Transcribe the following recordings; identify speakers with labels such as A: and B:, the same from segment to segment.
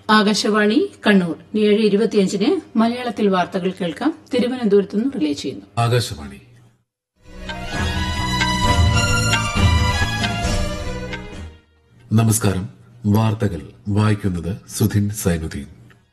A: ആകാശവാണി കണ്ണൂർ ഇനി ഏഴ് ഇരുപത്തിയഞ്ചിന് മലയാളത്തിൽ വാർത്തകൾ കേൾക്കാം തിരുവനന്തപുരത്ത് നിന്ന് റിലേ ചെയ്യുന്നു
B: ആകാശവാണി നമസ്കാരം വാർത്തകൾ വായിക്കുന്നത് സുധിൻ സൈനുദ്ദീൻ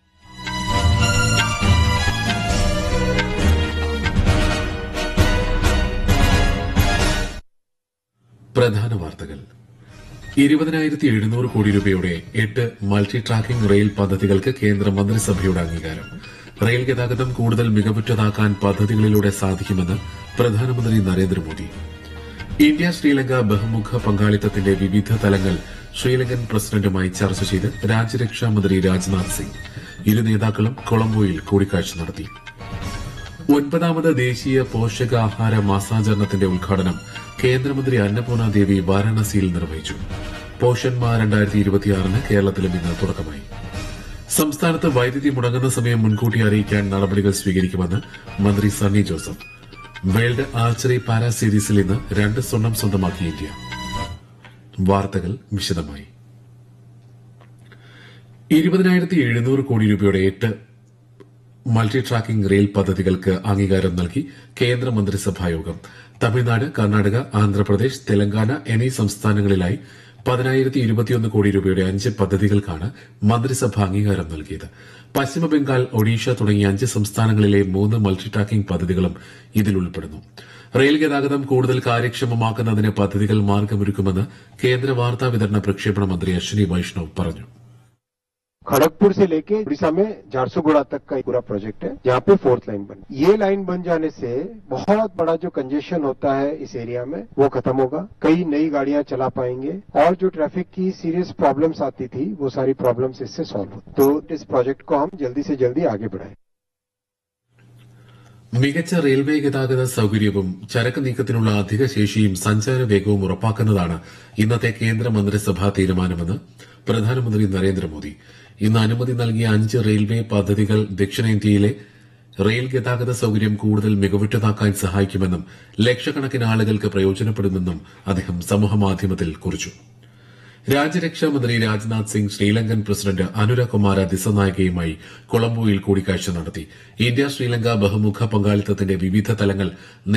B: പ്രധാന വാർത്തകൾ ഇരുപതിനായിരത്തി എഴുന്നൂറ് കോടി രൂപയുടെ എട്ട് മൾട്ടി ട്രാക്കിംഗ് റെയിൽ പദ്ധതികൾക്ക് കേന്ദ്ര മന്ത്രിസഭയുടെ അംഗീകാരം റെയിൽ ഗതാഗതം കൂടുതൽ മികവുറ്റതാക്കാൻ പദ്ധതികളിലൂടെ സാധിക്കുമെന്ന് പ്രധാനമന്ത്രി നരേന്ദ്രമോദി ഇന്ത്യ ശ്രീലങ്ക ബഹുമുഖ പങ്കാളിത്തത്തിന്റെ വിവിധ തലങ്ങൾ ശ്രീലങ്കൻ പ്രസിഡന്റുമായി ചർച്ച ചെയ്ത് രാജ്യരക്ഷാ മന്ത്രി രാജ്നാഥ് സിംഗ് ഇരു നേതാക്കളും കൊളംബോയിൽ കൂടിക്കാഴ്ച നടത്തി ഒൻപതാമത് ദേശീയ പോഷകാഹാര മാസാചരണത്തിന്റെ ഉദ്ഘാടനം കേന്ദ്രമന്ത്രി അന്നപൂർണ ദേവി വാരാണസിയിൽ നിർവഹിച്ചു പോഷന്മാ രണ്ടായിരത്തി ഇരുപത്തിയാറിന് കേരളത്തിലും ഇന്ന് തുടക്കമായി സംസ്ഥാനത്ത് വൈദ്യുതി മുടങ്ങുന്ന സമയം മുൻകൂട്ടി അറിയിക്കാൻ നടപടികൾ സ്വീകരിക്കുമെന്ന് മന്ത്രി Sunny Joseph world archery para സീരീസിൽ ഇന്ന് രണ്ട് സ്വർണം സ്വന്തമാക്കി ഇന്ത്യ വാർത്തകൾ വിശദമായി ഇരുപതിനായിരത്തി എഴുന്നൂറ് കോടി രൂപയുടെ എട്ട് മൾട്ടി ട്രാക്കിംഗ് റെയിൽ പദ്ധതികൾക്ക് അംഗീകാരം നൽകി കേന്ദ്ര മന്ത്രിസഭാ യോഗം തമിഴ്നാട് കർണാടക ആന്ധ്രാപ്രദേശ് തെലങ്കാന എന്നീ സംസ്ഥാനങ്ങളിലായി പതിനായിരത്തി ഇരുപത്തിയൊന്ന് കോടി രൂപയുടെ അഞ്ച് പദ്ധതികൾക്കാണ് മന്ത്രിസഭ അംഗീകാരം നൽകിയത് പശ്ചിമബംഗാൾ ഒഡീഷ തുടങ്ങിയ അഞ്ച് സംസ്ഥാനങ്ങളിലെ മൂന്ന് മൾട്ടി ട്രാക്കിംഗ് പദ്ധതികളും ഇതിൽ ഉൾപ്പെടുന്നു റെയിൽ ഗതാഗതം കൂടുതൽ കാര്യക്ഷമമാക്കുന്നതിന് പദ്ധതികൾ മാർഗമൊരുക്കുമെന്ന് കേന്ദ്ര വാർത്താ വിതരണ പ്രക്ഷേപണ മന്ത്രി അശ്വിനി വൈഷ്ണവ് പറഞ്ഞു
C: खड़गपुर से लेके उड़ीसा में झारसुगुड़ा तक का पूरा प्रोजेक्ट है जहाँ पे फोर्थ लाइन बन ये लाइन बन जाने से बहुत बड़ा जो कंजेशन होता है इस एरिया में वो खत्म होगा कई नई गाड़ियां चला पाएंगे और जो ट्रैफिक की सीरियस प्रॉब्लम्स आती थी वो सारी प्रॉब्लम्स इससे सॉल्व हो तो इस प्रोजेक्ट को हम जल्दी से जल्दी आगे बढ़ाएं
B: മികച്ച റെയിൽവേ ഗതാഗത സൌകര്യവും ചരക്ക് നീക്കത്തിനുള്ള അധിക ശേഷിയും സഞ്ചാര വേഗവും ഉറപ്പാക്കുന്നതാണ് ഇന്നത്തെ കേന്ദ്ര മന്ത്രിസഭാ തീരുമാനമെന്ന് പ്രധാനമന്ത്രി നരേന്ദ്രമോദി ഇന്ന് അനുമതി നൽകിയ അഞ്ച് റെയിൽവേ പദ്ധതികൾ ദക്ഷിണേന്ത്യയിലെ റെയിൽ ഗതാഗത സൌകര്യം കൂടുതൽ മികവുറ്റതാക്കാൻ സഹായിക്കുമെന്നും ലക്ഷക്കണക്കിന് ആളുകൾക്ക് പ്രയോജനപ്പെടുമെന്നും അദ്ദേഹം സമൂഹമാധ്യമത്തിൽ കുറിച്ചു രാജ്യരക്ഷാ മന്ത്രി രാജ്നാഥ് സിംഗ് ശ്രീലങ്കൻ പ്രസിഡന്റ് അനുര കുമാര ദിസനായകയുമായി കൊളംബോയിൽ കൂടിക്കാഴ്ച നടത്തി ഇന്ത്യ ശ്രീലങ്ക ബഹുമുഖ പങ്കാളിത്തത്തിന്റെ വിവിധ തലങ്ങൾ